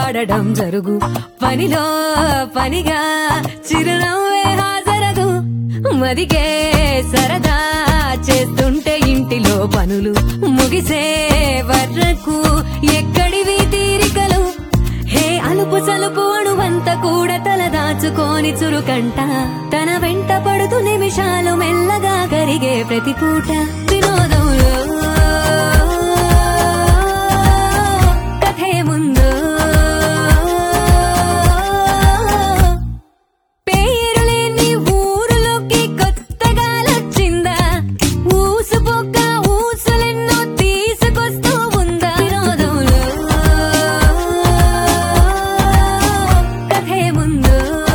పాడడం జరుగు పనిలో పనిగా చిరునవ్వే హాజరగు మదిగే సరదా చేస్తుంటే ఇంటిలో పనులు ముగిసే వరకు ఎక్కడివి తీరికలు హే అలుపు సలుపు అణువంత కూడా తల దాచుకోని చురుకంట తన వెంట పడుతూ నిమిషాలు మెల్లగా కరిగే ప్రతి పూట వినోదంలో కథే ముందు పేరులేని ఊరులోకి కొత్తగా లొచ్చిందా ఊసుపోక ఊసులెన్నో తీసుకొస్తూ ఉందా వినోదంలో కథే ముందు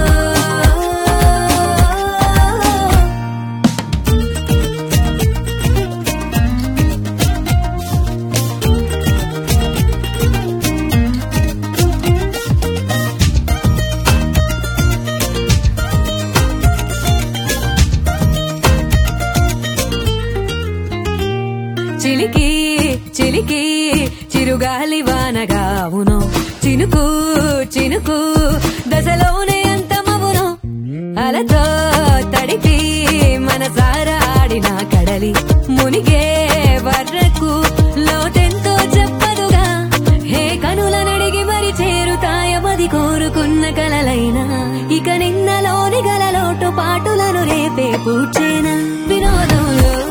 చిలికి చిలికి చిరుగాలి వానగా అవును చినుకు చినుకు దశలోనే అంతమవును అలతో తడిపి మనసారా ఆడిన కడలి మునిగే వరకు లోతెంతో చెప్పదుగా హే కనుల నడిగి మరి చేరుతాయమది కోరుకున్న కలలైనా ఇక నిన్నలోని గలలోటు పాటులను రేపే పూడ్చేనా వినోదంలో